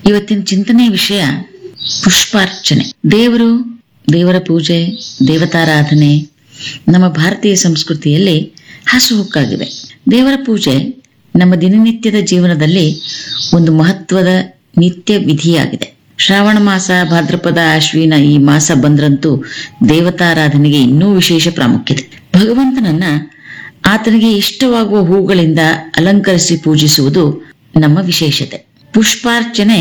ಇವತ್ತಿನ ಚಿಂತನೆ ವಿಷಯ ಪುಷ್ಪಾರ್ಚನೆ ದೇವರು ದೇವರ ಪೂಜೆ ದೇವತಾರಾಧನೆ ನಮ್ಮ ಭಾರತೀಯ ಸಂಸ್ಕೃತಿಯಲ್ಲಿ ಹಾಸುಹೊಕ್ಕಾಗಿವೆ ದೇವರ ಪೂಜೆ ನಮ್ಮ ದಿನನಿತ್ಯದ ಜೀವನದಲ್ಲಿ ಒಂದು ಮಹತ್ವದ ನಿತ್ಯ ವಿಧಿಯಾಗಿದೆ ಶ್ರಾವಣ ಮಾಸ ಭಾದ್ರಪದ ಅಶ್ವಿನ ಈ ಮಾಸ ಬಂದ್ರಂತೂ ದೇವತಾರಾಧನೆಗೆ ಇನ್ನೂ ವಿಶೇಷ ಪ್ರಾಮುಖ್ಯತೆ ಭಗವಂತನನ್ನ ಆತನಿಗೆ ಇಷ್ಟವಾಗುವ ಹೂಗಳಿಂದ ಅಲಂಕರಿಸಿ ಪೂಜಿಸುವುದು ನಮ್ಮ ವಿಶೇಷತೆ ಪುಷ್ಪಾರ್ಚನೆ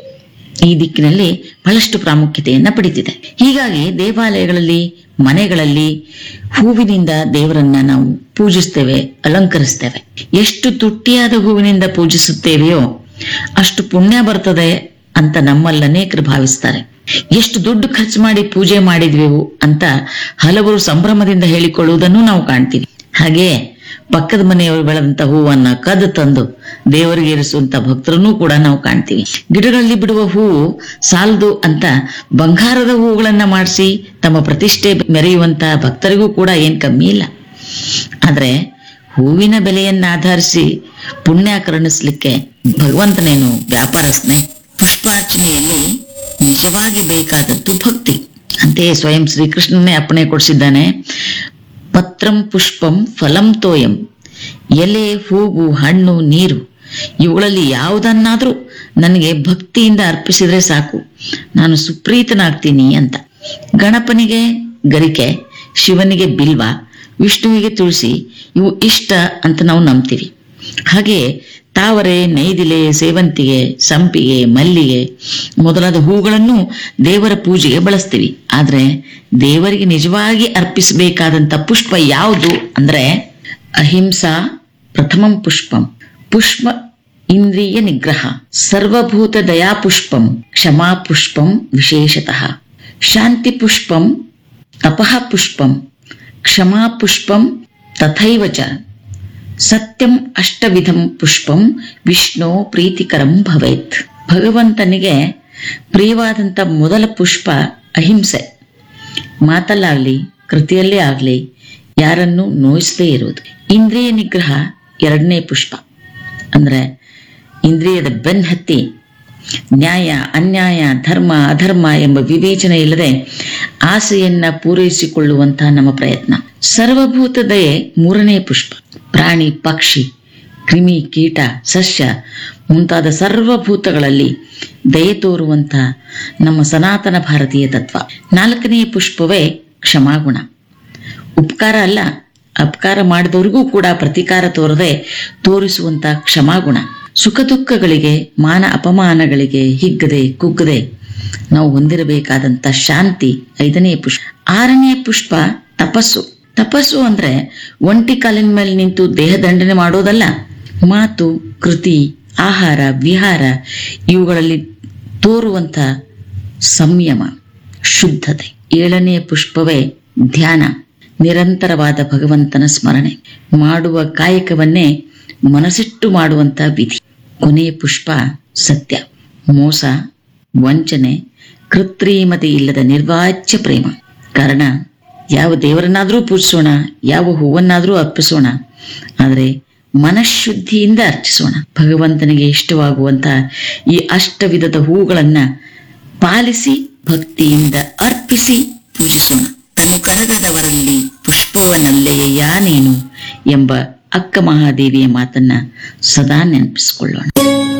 ಈ ದಿಕ್ಕಿನಲ್ಲಿ ಬಹಳಷ್ಟು ಪ್ರಾಮುಖ್ಯತೆಯನ್ನ ಪಡೆದಿದೆ ಹೀಗಾಗಿ ದೇವಾಲಯಗಳಲ್ಲಿ ಮನೆಗಳಲ್ಲಿ ಹೂವಿನಿಂದ ದೇವರನ್ನ ನಾವು ಪೂಜಿಸ್ತೇವೆ ಅಲಂಕರಿಸ್ತೇವೆ ಎಷ್ಟು ತುಟ್ಟಿಯಾದ ಹೂವಿನಿಂದ ಪೂಜಿಸುತ್ತೇವೆಯೋ ಅಷ್ಟು ಪುಣ್ಯ ಬರ್ತದೆ ಅಂತ ನಮ್ಮಲ್ಲಿ ಅನೇಕರು ಭಾವಿಸ್ತಾರೆ ಎಷ್ಟು ದುಡ್ಡು ಖರ್ಚು ಮಾಡಿ ಪೂಜೆ ಮಾಡಿದ್ವೆವು ಅಂತ ಹಲವರು ಸಂಭ್ರಮದಿಂದ ಹೇಳಿಕೊಳ್ಳುವುದನ್ನು ನಾವು ಕಾಣ್ತೀವಿ ಹಾಗೆ ಪಕ್ಕದ ಮನೆಯವರು ಬೆಳೆದಂತ ಹೂವನ್ನ ಕದ್ದು ತಂದು ದೇವರಿಗೆ ಇರಿಸುವಂತ ಭಕ್ತರನ್ನೂ ಕೂಡ ನಾವು ಕಾಣ್ತೀವಿ ಗಿಡಗಳಲ್ಲಿ ಬಿಡುವ ಹೂವು ಸಾಲದು ಅಂತ ಬಂಗಾರದ ಹೂಗಳನ್ನ ಮಾಡಿಸಿ ತಮ್ಮ ಪ್ರತಿಷ್ಠೆ ಮೆರೆಯುವಂತ ಭಕ್ತರಿಗೂ ಕೂಡ ಏನ್ ಕಮ್ಮಿ ಇಲ್ಲ ಆದ್ರೆ ಹೂವಿನ ಬೆಲೆಯನ್ನ ಆಧರಿಸಿ ಪುಣ್ಯ ಕರುಣಿಸ್ಲಿಕ್ಕೆ ಭಗವಂತನೇನು ವ್ಯಾಪಾರಸ್ನೇ ಪುಷ್ಪಾರ್ಚನೆಯಲ್ಲಿ ನಿಜವಾಗಿ ಬೇಕಾದದ್ದು ಭಕ್ತಿ ಅಂತೆಯೇ ಸ್ವಯಂ ಶ್ರೀಕೃಷ್ಣನೇ ಅಪ್ಪಣೆ ಕೊಡಿಸಿದ್ದಾನೆ ಪತ್ರಂ ಪುಷ್ಪಂ ಫಲಂ ತೋಯಂ ಎಲೆ ಹೂವು ಹಣ್ಣು ನೀರು ಇವುಗಳಲ್ಲಿ ಯಾವುದನ್ನಾದ್ರೂ ನನಗೆ ಭಕ್ತಿಯಿಂದ ಅರ್ಪಿಸಿದ್ರೆ ಸಾಕು ನಾನು ಸುಪ್ರೀತನಾಗ್ತೀನಿ ಅಂತ ಗಣಪನಿಗೆ ಗರಿಕೆ ಶಿವನಿಗೆ ಬಿಲ್ವ ವಿಷ್ಣುವಿಗೆ ತುಳಸಿ ಇವು ಇಷ್ಟ ಅಂತ ನಾವು ನಂಬ್ತೀವಿ ಹಾಗೆ ತಾವರೆ ನೈದಿಲೆ ಸೇವಂತಿಗೆ ಸಂಪಿಗೆ ಮಲ್ಲಿಗೆ ಮೊದಲಾದ ಹೂಗಳನ್ನು ದೇವರ ಪೂಜೆಗೆ ಬಳಸ್ತೀವಿ ಆದ್ರೆ ದೇವರಿಗೆ ನಿಜವಾಗಿ ಅರ್ಪಿಸಬೇಕಾದಂತ ಪುಷ್ಪ ಯಾವುದು ಅಂದ್ರೆ ಅಹಿಂಸಾ ಪ್ರಥಮಂ ಪುಷ್ಪಂ ಪುಷ್ಪ ಇಂದ್ರಿಯ ನಿಗ್ರಹ ಸರ್ವಭೂತ ದಯಾ ಪುಷ್ಪಂ ಕ್ಷಮಾ ಪುಷ್ಪಂ ವಿಶೇಷತಃ ಶಾಂತಿ ಪುಷ್ಪಂ ತಪಃ ಪುಷ್ಪಂ ಕ್ಷಮಾ ಪುಷ್ಪಂ ತಥೈವ ಚ ಸತ್ಯಂ ಅಷ್ಟವಿಧಂ ಪುಷ್ಪಂ ವಿಷ್ಣು ಪ್ರೀತಿಕರಂ ಭವೇತ್ ಭಗವಂತನಿಗೆ ಪ್ರಿಯವಾದಂಥ ಮೊದಲ ಪುಷ್ಪ ಅಹಿಂಸೆ ಮಾತಲ್ಲಾಗ್ಲಿ ಕೃತಿಯಲ್ಲೇ ಆಗ್ಲಿ ಯಾರನ್ನು ನೋಯಿಸದೇ ಇರುವುದು ಇಂದ್ರಿಯ ನಿಗ್ರಹ ಎರಡನೇ ಪುಷ್ಪ ಅಂದ್ರೆ ಇಂದ್ರಿಯದ ಬೆನ್ ಹತ್ತಿ ನ್ಯಾಯ ಅನ್ಯಾಯ ಧರ್ಮ ಅಧರ್ಮ ಎಂಬ ವಿವೇಚನೆ ಇಲ್ಲದೆ ಆಸೆಯನ್ನ ಪೂರೈಸಿಕೊಳ್ಳುವಂತಹ ನಮ್ಮ ಪ್ರಯತ್ನ ಸರ್ವಭೂತ ದಯೆ ಮೂರನೇ ಪುಷ್ಪ ಪ್ರಾಣಿ ಪಕ್ಷಿ ಕ್ರಿಮಿ ಕೀಟ ಸಸ್ಯ ಮುಂತಾದ ಸರ್ವಭೂತಗಳಲ್ಲಿ ದಯೆ ತೋರುವಂತ ನಮ್ಮ ಸನಾತನ ಭಾರತೀಯ ತತ್ವ ನಾಲ್ಕನೆಯ ಪುಷ್ಪವೇ ಕ್ಷಮಾಗುಣ ಉಪಕಾರ ಅಲ್ಲ ಅಪಕಾರ ಮಾಡಿದವರಿಗೂ ಕೂಡ ಪ್ರತಿಕಾರ ತೋರದೆ ತೋರಿಸುವಂತ ಕ್ಷಮಾಗುಣ ಸುಖ ದುಃಖಗಳಿಗೆ ಮಾನ ಅಪಮಾನಗಳಿಗೆ ಹಿಗ್ಗದೆ ಕುಗ್ಗದೆ ನಾವು ಹೊಂದಿರಬೇಕಾದಂತ ಶಾಂತಿ ಐದನೇ ಪುಷ್ಪ ಆರನೇ ಪುಷ್ಪ ತಪಸ್ಸು ತಪಸ್ಸು ಅಂದ್ರೆ ಒಂಟಿ ಕಾಲಿನ ಮೇಲೆ ನಿಂತು ದೇಹ ದಂಡನೆ ಮಾಡೋದಲ್ಲ ಮಾತು ಕೃತಿ ಆಹಾರ ವಿಹಾರ ಇವುಗಳಲ್ಲಿ ತೋರುವಂತ ಸಂಯಮ ಶುದ್ಧತೆ ಏಳನೇ ಪುಷ್ಪವೇ ಧ್ಯಾನ ನಿರಂತರವಾದ ಭಗವಂತನ ಸ್ಮರಣೆ ಮಾಡುವ ಕಾಯಕವನ್ನೇ ಮನಸ್ಸಿಟ್ಟು ಮಾಡುವಂತ ವಿಧಿ ಕೊನೆಯ ಪುಷ್ಪ ಸತ್ಯ ಮೋಸ ವಂಚನೆ ಕೃತ್ರಿಮತೆ ಇಲ್ಲದ ನಿರ್ವಾಚ್ಯ ಪ್ರೇಮ ಕಾರಣ ಯಾವ ದೇವರನ್ನಾದ್ರೂ ಪೂಜಿಸೋಣ ಯಾವ ಹೂವನ್ನಾದ್ರೂ ಅರ್ಪಿಸೋಣ ಆದರೆ ಮನಃಶುದ್ಧಿಯಿಂದ ಅರ್ಚಿಸೋಣ ಭಗವಂತನಿಗೆ ಇಷ್ಟವಾಗುವಂತ ಈ ಅಷ್ಟವಿಧದ ಹೂಗಳನ್ನ ಪಾಲಿಸಿ ಭಕ್ತಿಯಿಂದ ಅರ್ಪಿಸಿ ಪೂಜಿಸೋಣ ತನು ಕರಗದವರಲ್ಲಿ ಪುಷ್ಪವನಲ್ಲೆಯ ನೀನು ಎಂಬ ಅಕ್ಕ ಮಹಾದೇವಿಯ ಮಾತನ್ನ ಸದಾ ನೆನಪಿಸಿಕೊಳ್ಳೋಣ